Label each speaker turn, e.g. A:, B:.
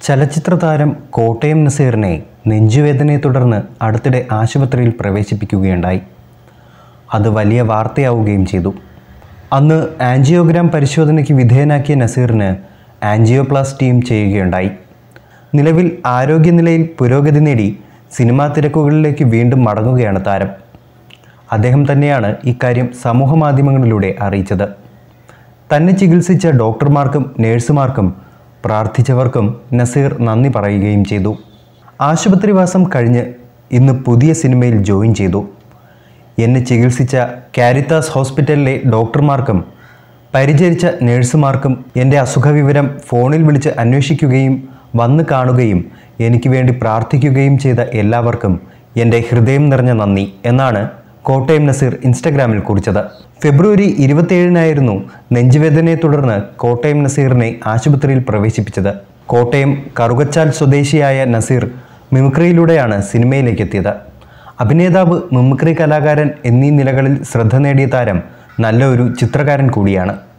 A: ചലച്ചിത്ര താരം കോട്ടയം നസീറിനെ നെഞ്ചുവേദനയെ തുടർന്ന് അടുത്തിടെ ആശുപത്രിയിൽ പ്രവേശിപ്പിക്കുകയുണ്ടായി അത് വലിയ വാർത്തയാവുകയും ചെയ്തു അന്ന് ആൻജിയോഗ്രാം പരിശോധനയ്ക്ക് വിധേയനാക്കിയ നസീറിന് ആൻജിയോപ്ലാസ്റ്റിയും ചെയ്യുകയുണ്ടായി നിലവിൽ ആരോഗ്യനിലയിൽ പുരോഗതി നേടി സിനിമാ തിരക്കുകളിലേക്ക് വീണ്ടും മടങ്ങുകയാണ് താരം അദ്ദേഹം തന്നെയാണ് ഇക്കാര്യം സമൂഹ മാധ്യമങ്ങളിലൂടെ അറിയിച്ചത് തന്നെ ചികിത്സിച്ച ഡോക്ടർമാർക്കും നേഴ്സുമാർക്കും പ്രാർത്ഥിച്ചവർക്കും നസീർ നന്ദി പറയുകയും ചെയ്തു ആശുപത്രിവാസം കഴിഞ്ഞ് ഇന്ന് പുതിയ സിനിമയിൽ ജോയിൻ ചെയ്തു എന്നെ ചികിത്സിച്ച കാരിത്താസ് ഹോസ്പിറ്റലിലെ ഡോക്ടർമാർക്കും പരിചരിച്ച നേഴ്സുമാർക്കും എൻ്റെ അസുഖവിവരം ഫോണിൽ വിളിച്ച് അന്വേഷിക്കുകയും വന്ന് കാണുകയും എനിക്ക് വേണ്ടി പ്രാർത്ഥിക്കുകയും ചെയ്ത എല്ലാവർക്കും എൻ്റെ ഹൃദയം നിറഞ്ഞ നന്ദി എന്നാണ് കോട്ടയം നസീർ ഇൻസ്റ്റഗ്രാമിൽ കുറിച്ചത് ഫെബ്രുവരി ഇരുപത്തിയേഴിനായിരുന്നു നെഞ്ചുവേദനയെ തുടർന്ന് കോട്ടയം നസീറിനെ ആശുപത്രിയിൽ പ്രവേശിപ്പിച്ചത് കോട്ടയം കറുകച്ചാൽ സ്വദേശിയായ നസീർ മിമിക്രിയിലൂടെയാണ് സിനിമയിലേക്ക് എത്തിയത് അഭിനേതാവ് മിമിക്രി കലാകാരൻ എന്നീ നിലകളിൽ ശ്രദ്ധ നേടിയ താരം നല്ല ഒരു ചിത്രകാരൻ കൂടിയാണ്